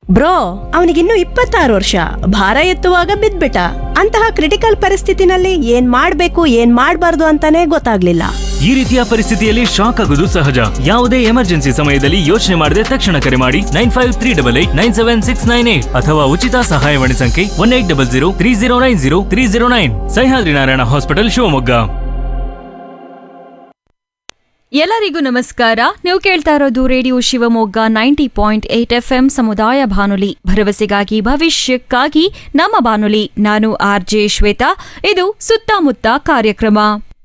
bro ಅವನಿಗಿನ್ನು ಇಪ್ಪತ್ತಾರು ವರ್ಷ ಭಾರ ಎತ್ತುವಾಗ ಬಿದ್ಬಿಟ್ಟ ಅಂತಹ ಕ್ರಿಟಿಕಲ್ ಪರಿಸ್ಥಿತಿನಲ್ಲಿ ಏನ್ ಮಾಡ್ಬೇಕು ಏನ್ ಮಾಡ್ಬಾರ್ದು ಅಂತಾನೆ ಗೊತ್ತಾಗ್ಲಿಲ್ಲ ಈ ರೀತಿಯ ಪರಿಸ್ಥಿತಿಯಲ್ಲಿ ಶಾಕ್ ಆಗುವುದು ಸಹಜ ಯಾವುದೇ ಎಮರ್ಜೆನ್ಸಿ ಸಮಯದಲ್ಲಿ ಯೋಚನೆ ಮಾಡದೆ ತಕ್ಷಣ ಕರೆ ಮಾಡಿ nine five three double eight nine seven six nine eight ಅಥವಾ ಉಚಿತ ಸಹಾಯವಾಣಿ ಸಂಖ್ಯೆ one eight double zero three zero nine zero three zero nine Sahyadri Narayana hospital Shivamogga ಎಲ್ಲರಿಗೂ ನಮಸ್ಕಾರ ನೀವು ಕೇಳ್ತಾ ಇರೋದು radio Shivamogga ninety point eight F M ಸಮುದಾಯ ಬಾನುಲಿ ಭರವಸೆಗಾಗಿ ಭವಿಷ್ಯಕ್ಕಾಗಿ ನಮ್ಮ ಬಾನುಲಿ ನಾನು ಆರ್ ಜೆ ಶ್ವೇತಾ ಇದು ಸುತ್ತಮುತ್ತ ಕಾರ್ಯಕ್ರಮ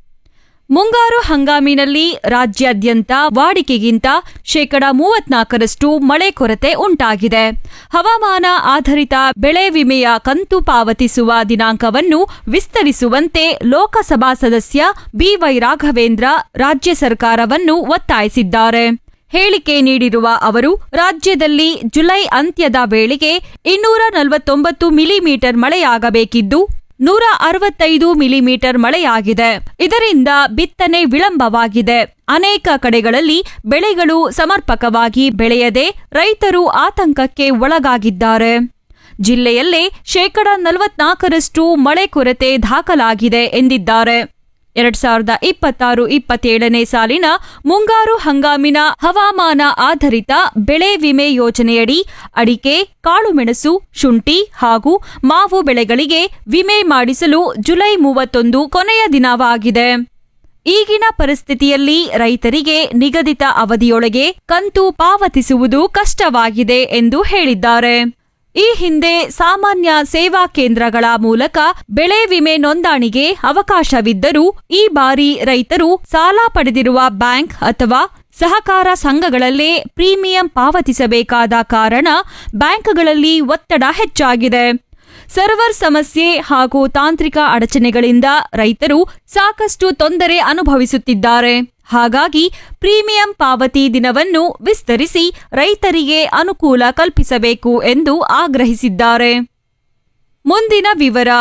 ಮುಂಗಾರು ಹಂಗಾಮಿನಲ್ಲಿ ರಾಜ್ಯಾದ್ಯಂತ ವಾಡಿಕೆಗಿಂತ ಶೇಕಡ ಮೂವತ್ನಾಲ್ಕರಷ್ಟು ಮಳೆ ಕೊರತೆ ಉಂಟಾಗಿದೆ ಹವಾಮಾನ ಆಧಾರಿತ ಬೆಳೆ ವಿಮೆಯ ಕಂತು ಪಾವತಿಸುವ ದಿನಾಂಕವನ್ನು ವಿಸ್ತರಿಸುವಂತೆ ಲೋಕಸಭಾ ಸದಸ್ಯ ಬಿವೈ ರಾಘವೇಂದ್ರ ರಾಜ್ಯ ಸರ್ಕಾರವನ್ನು ಒತ್ತಾಯಿಸಿದ್ದಾರೆ ಹೇಳಿಕೆ ನೀಡಿರುವ ಅವರು ರಾಜ್ಯದಲ್ಲಿ ಜುಲೈ ಅಂತ್ಯದ ವೇಳೆಗೆ ಇನ್ನೂರ ನಲವತ್ತೊಂಬತ್ತು ಮಿಲಿಮೀಟರ್ ಮಳೆಯಾಗಬೇಕಿದ್ದು ನೂರ ಅರವತ್ತೈದು ಮಿಲಿಮೀಟರ್ ಮಳೆಯಾಗಿದೆ ಇದರಿಂದ ಬಿತ್ತನೆ ವಿಳಂಬವಾಗಿದೆ ಅನೇಕ ಕಡೆಗಳಲ್ಲಿ ಬೆಳೆಗಳು ಸಮರ್ಪಕವಾಗಿ ಬೆಳೆಯದೆ ರೈತರು ಆತಂಕಕ್ಕೆ ಒಳಗಾಗಿದ್ದಾರೆ ಜಿಲ್ಲೆಯಲ್ಲೇ ಶೇಕಡ ನಲವತ್ನಾಲ್ಕರಷ್ಟು ಮಳೆ ಕೊರತೆ ದಾಖಲಾಗಿದೆ ಎಂದಿದ್ದಾರೆ ಎರಡ್ ಸಾವಿರದ ಇಪ್ಪತ್ತಾರು ಇಪ್ಪತ್ತೇಳನೇ ಸಾಲಿನ ಮುಂಗಾರು ಹಂಗಾಮಿನ ಹವಾಮಾನ ಆಧಾರಿತ ಬೆಳೆ ವಿಮೆ ಯೋಜನೆಯಡಿ ಅಡಿಕೆ ಕಾಳುಮೆಣಸು ಶುಂಠಿ ಹಾಗೂ ಮಾವು ಬೆಳೆಗಳಿಗೆ ವಿಮೆ ಮಾಡಿಸಲು ಜುಲೈ ಮೂವತ್ತೊಂದು ಕೊನೆಯ ದಿನವಾಗಿದೆ ಈಗಿನ ಪರಿಸ್ಥಿತಿಯಲ್ಲಿ ರೈತರಿಗೆ ನಿಗದಿತ ಅವಧಿಯೊಳಗೆ ಕಂತು ಪಾವತಿಸುವುದು ಕಷ್ಟವಾಗಿದೆ ಎಂದು ಹೇಳಿದ್ದಾರೆ ಈ ಹಿಂದೆ ಸಾಮಾನ್ಯ ಸೇವಾ ಕೇಂದ್ರಗಳ ಮೂಲಕ ಬೆಳೆ ವಿಮೆ ನೋಂದಣಿಗೆ ಅವಕಾಶವಿದ್ದರೂ ಈ ಬಾರಿ ರೈತರು ಸಾಲ ಪಡೆದಿರುವ ಬ್ಯಾಂಕ್ ಅಥವಾ ಸಹಕಾರ ಸಂಘಗಳಲ್ಲೇ ಪ್ರೀಮಿಯಂ ಪಾವತಿಸಬೇಕಾದ ಕಾರಣ ಬ್ಯಾಂಕ್ಗಳಲ್ಲಿ ಒತ್ತಡ ಹೆಚ್ಚಾಗಿದೆ ಸರ್ವರ್ ಸಮಸ್ಯೆ ಹಾಗೂ ತಾಂತ್ರಿಕ ಅಡಚಣೆಗಳಿಂದ ರೈತರು ಸಾಕಷ್ಟು ತೊಂದರೆ ಅನುಭವಿಸುತ್ತಿದ್ದಾರೆ ಹಾಗಾಗಿ ಪ್ರೀಮಿಯಂ ಪಾವತಿ ದಿನವನ್ನು ವಿಸ್ತರಿಸಿ ರೈತರಿಗೆ ಅನುಕೂಲ ಕಲ್ಪಿಸಬೇಕು ಎಂದು ಆಗ್ರಹಿಸಿದ್ದಾರೆ ಮುಂದಿನ ವಿವರ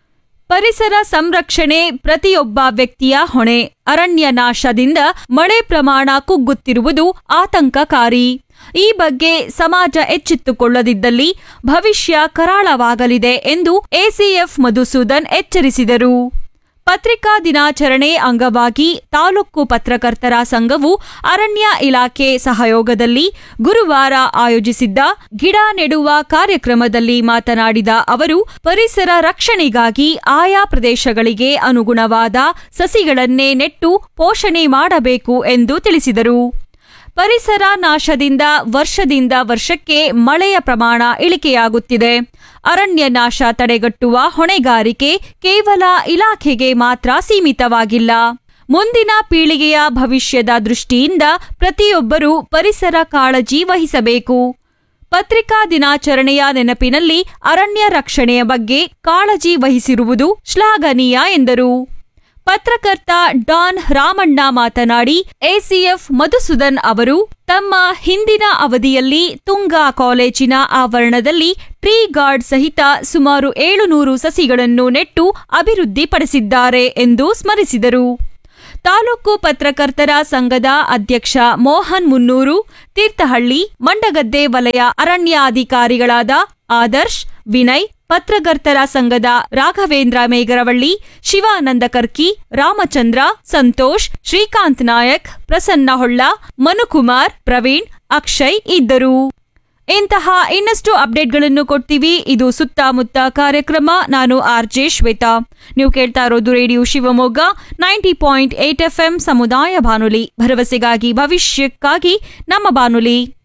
ಪರಿಸರ ಸಂರಕ್ಷಣೆ ಪ್ರತಿಯೊಬ್ಬ ವ್ಯಕ್ತಿಯ ಹೊಣೆ ಅರಣ್ಯ ನಾಶದಿಂದ ಮಳೆ ಪ್ರಮಾಣ ಕುಗ್ಗುತ್ತಿರುವುದು ಆತಂಕಕಾರಿ ಈ ಬಗ್ಗೆ ಸಮಾಜ ಎಚ್ಚೆತ್ತುಕೊಳ್ಳದಿದ್ದಲ್ಲಿ ಭವಿಷ್ಯ ಕರಾಳವಾಗಲಿದೆ ಎಂದು ಎಸಿಎಫ್ ಮಧುಸೂದನ್ ಎಚ್ಚರಿಸಿದರು ಪತ್ರಿಕಾ ದಿನಾಚರಣೆ ಅಂಗವಾಗಿ ತಾಲೂಕು ಪತ್ರಕರ್ತರ ಸಂಘವು ಅರಣ್ಯ ಇಲಾಖೆ ಸಹಯೋಗದಲ್ಲಿ ಗುರುವಾರ ಆಯೋಜಿಸಿದ್ದ ಗಿಡ ನೆಡುವ ಕಾರ್ಯಕ್ರಮದಲ್ಲಿ ಮಾತನಾಡಿದ ಅವರು ಪರಿಸರ ರಕ್ಷಣೆಗಾಗಿ ಆಯಾ ಪ್ರದೇಶಗಳಿಗೆ ಅನುಗುಣವಾದ ಸಸಿಗಳನ್ನೇ ನೆಟ್ಟು ಪೋಷಣೆ ಮಾಡಬೇಕು ಎಂದು ತಿಳಿಸಿದರು ಪರಿಸರ ನಾಶದಿಂದ ವರ್ಷದಿಂದ ವರ್ಷಕ್ಕೆ ಮಳೆಯ ಪ್ರಮಾಣ ಇಳಿಕೆಯಾಗುತ್ತಿದೆ ಅರಣ್ಯ ನಾಶ ತಡೆಗಟ್ಟುವ ಹೊಣೆಗಾರಿಕೆ ಕೇವಲ ಇಲಾಖೆಗೆ ಮಾತ್ರ ಸೀಮಿತವಾಗಿಲ್ಲ ಮುಂದಿನ ಪೀಳಿಗೆಯ ಭವಿಷ್ಯದ ದೃಷ್ಟಿಯಿಂದ ಪ್ರತಿಯೊಬ್ಬರೂ ಪರಿಸರ ಕಾಳಜಿ ವಹಿಸಬೇಕು ಪತ್ರಿಕಾ ದಿನಾಚರಣೆಯ ನೆನಪಿನಲ್ಲಿ ಅರಣ್ಯ ರಕ್ಷಣೆಯ ಬಗ್ಗೆ ಕಾಳಜಿ ವಹಿಸಿರುವುದು ಶ್ಲಾಘನೀಯ ಎಂದರು ಪತ್ರಕರ್ತ ಡಾನ್ ರಾಮಣ್ಣ ಮಾತನಾಡಿ ಎಸಿಎಫ್ ಮಧುಸೂದನ್ ಅವರು ತಮ್ಮ ಹಿಂದಿನ ಅವಧಿಯಲ್ಲಿ ತುಂಗಾ ಕಾಲೇಜಿನ ಆವರಣದಲ್ಲಿ ಟ್ರೀ ಗಾರ್ಡ್ ಸಹಿತ ಸುಮಾರು ಏಳುನೂರು ಸಸಿಗಳನ್ನು ನೆಟ್ಟು ಅಭಿವೃದ್ಧಿಪಡಿಸಿದ್ದಾರೆ ಎಂದು ಸ್ಮರಿಸಿದರು ತಾಲೂಕು ಪತ್ರಕರ್ತರ ಸಂಘದ ಅಧ್ಯಕ್ಷ ಮೋಹನ್ ಮುನ್ನೂರು ತೀರ್ಥಹಳ್ಳಿ ಮಂಡಗದ್ದೆ ವಲಯ ಅರಣ್ಯಾಧಿಕಾರಿಗಳಾದ ಆದರ್ಶ್ ವಿನಯ್ ಪತ್ರಕರ್ತರ ಸಂಘದ ರಾಘವೇಂದ್ರ ಮೇಗರವಳ್ಳಿ ಶಿವಾನಂದ ಕರ್ಕಿ ರಾಮಚಂದ್ರ ಸಂತೋಷ್ ಶ್ರೀಕಾಂತ್ ನಾಯಕ್ ಪ್ರಸನ್ನ ಹೊಳ್ಳ ಮನುಕುಮಾರ್ ಪ್ರವೀಣ್ ಅಕ್ಷಯ್ ಇದ್ದರು ಇಂತಹ ಇನ್ನಷ್ಟು ಅಪ್ಡೇಟ್ಗಳನ್ನು ಕೊಡ್ತೀವಿ ಇದು ಸುತ್ತಮುತ್ತ ಕಾರ್ಯಕ್ರಮ ನಾನು ಆರ್ ಜೆ ಶ್ವೇತಾ ನೀವು ಕೇಳ್ತಾ ಇರೋದು radio Shivamogga ninety point eight F ಸಮುದಾಯ ಬಾನುಲಿ ಭರವಸೆಗಾಗಿ ಭವಿಷ್ಯಕ್ಕಾಗಿ ನಮ್ಮ ಬಾನುಲಿ